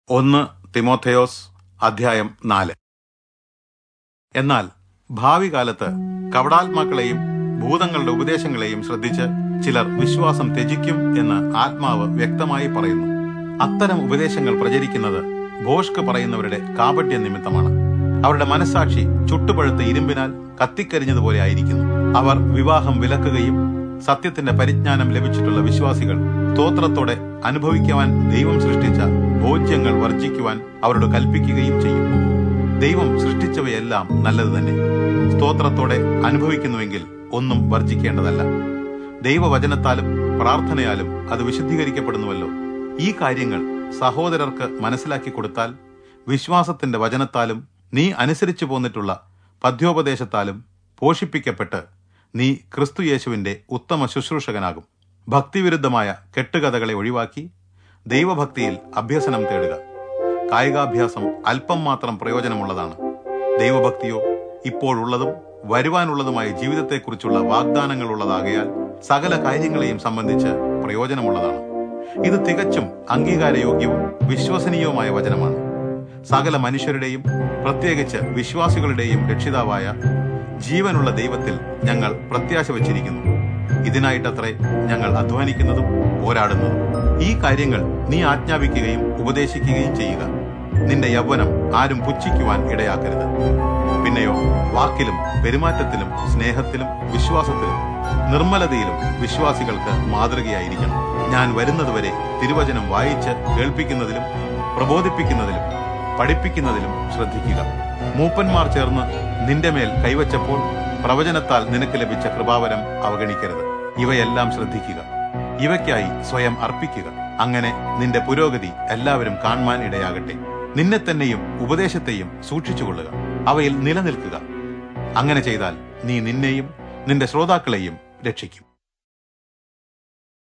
ഒന്ന് തിമോഥെയോസ് അധ്യായം നാല് എന്നാൽ ഭാവി കാലത്ത് കവടാത്മാക്കളെയും ഭൂതങ്ങളുടെ ഉപദേശങ്ങളെയും ശ്രദ്ധിച്ച് ചിലർ വിശ്വാസം ത്യജിക്കും എന്ന് ആത്മാവ് വ്യക്തമായി പറയുന്നു അത്തരം ഉപദേശങ്ങൾ പ്രചരിക്കുന്നത് ഭോഷ്ക് പറയുന്നവരുടെ കാപട്യ നിമിത്തമാണ് അവരുടെ മനസാക്ഷി ചുട്ടുപഴുത്ത ഇരുമ്പിനാൽ കത്തിക്കരിഞ്ഞതുപോലെ ആയിരിക്കുന്നു അവർ വിവാഹം വിലക്കുകയും സത്യത്തിന്റെ പരിജ്ഞാനം ലഭിച്ചിട്ടുള്ള വിശ്വാസികൾ സ്തോത്രത്തോടെ അനുഭവിക്കുവാൻ ദൈവം സൃഷ്ടിച്ച ഭോജ്യങ്ങൾ വർജിക്കുവാൻ അവരോട് കൽപ്പിക്കുകയും ചെയ്യും ദൈവം സൃഷ്ടിച്ചവയെല്ലാം നല്ലത് തന്നെ സ്തോത്രത്തോടെ അനുഭവിക്കുന്നുവെങ്കിൽ ഒന്നും വർജിക്കേണ്ടതല്ല ദൈവവചനത്താലും പ്രാർത്ഥനയാലും അത് വിശുദ്ധീകരിക്കപ്പെടുന്നുവല്ലോ ഈ കാര്യങ്ങൾ സഹോദരർക്ക് മനസ്സിലാക്കി കൊടുത്താൽ വിശ്വാസത്തിന്റെ വചനത്താലും നീ അനുസരിച്ചു പോന്നിട്ടുള്ള പദ്യോപദേശത്താലും പോഷിപ്പിക്കപ്പെട്ട് നീ ക്രിസ്തുയേശുവിന്റെ ഉത്തമ ശുശ്രൂഷകനാകും ഭക്തിവിരുദ്ധമായ കെട്ടുകഥകളെ ഒഴിവാക്കി ദൈവഭക്തിയിൽ അഭ്യസനം തേടുക കായികാഭ്യാസം അല്പം മാത്രം പ്രയോജനമുള്ളതാണ് ദൈവഭക്തിയോ ഇപ്പോഴുള്ളതും വരുവാനുള്ളതുമായ ജീവിതത്തെക്കുറിച്ചുള്ള വാഗ്ദാനങ്ങളുള്ളതാകയാൽ സകല കാര്യങ്ങളെയും സംബന്ധിച്ച് പ്രയോജനമുള്ളതാണ് ഇത് തികച്ചും അംഗീകാരയോഗ്യവും വിശ്വസനീയവുമായ വചനമാണ് സകല മനുഷ്യരുടെയും പ്രത്യേകിച്ച് വിശ്വാസികളുടെയും രക്ഷിതാവായ ജീവനുള്ള ദൈവത്തിൽ ഞങ്ങൾ പ്രത്യാശ വച്ചിരിക്കുന്നു ഇതിനായിട്ടത്രേ ഞങ്ങൾ അധ്വാനിക്കുന്നതും പോരാടുന്നതും ഈ കാര്യങ്ങൾ നീ ആജ്ഞാപിക്കുകയും ഉപദേശിക്കുകയും ചെയ്യുക നിന്റെ യൗവനം ആരും പുച്ഛിക്കുവാൻ ഇടയാക്കരുത് പിന്നെയോ വാക്കിലും പെരുമാറ്റത്തിലും സ്നേഹത്തിലും വിശ്വാസത്തിലും നിർമ്മലതയിലും വിശ്വാസികൾക്ക് മാതൃകയായിരിക്കണം ഞാൻ വരുന്നതുവരെ തിരുവചനം വായിച്ച് കേൾപ്പിക്കുന്നതിലും പ്രബോധിപ്പിക്കുന്നതിലും പഠിപ്പിക്കുന്നതിലും ശ്രദ്ധിക്കുക മൂപ്പന്മാർ ചേർന്ന് നിന്റെ മേൽ കൈവച്ചപ്പോൾ പ്രവചനത്താൽ നിനക്ക് ലഭിച്ച കൃപാവരം അവഗണിക്കരുത് ഇവയെല്ലാം ശ്രദ്ധിക്കുക ഇവയ്ക്കായി സ്വയം അർപ്പിക്കുക അങ്ങനെ നിന്റെ പുരോഗതി എല്ലാവരും കാണുവാൻ ഇടയാകട്ടെ നിന്നെ തന്നെയും ഉപദേശത്തെയും സൂക്ഷിച്ചുകൊള്ളുക അവയിൽ നിലനിൽക്കുക അങ്ങനെ ചെയ്താൽ നീ നിന്നെയും നിന്റെ ശ്രോതാക്കളെയും രക്ഷിക്കും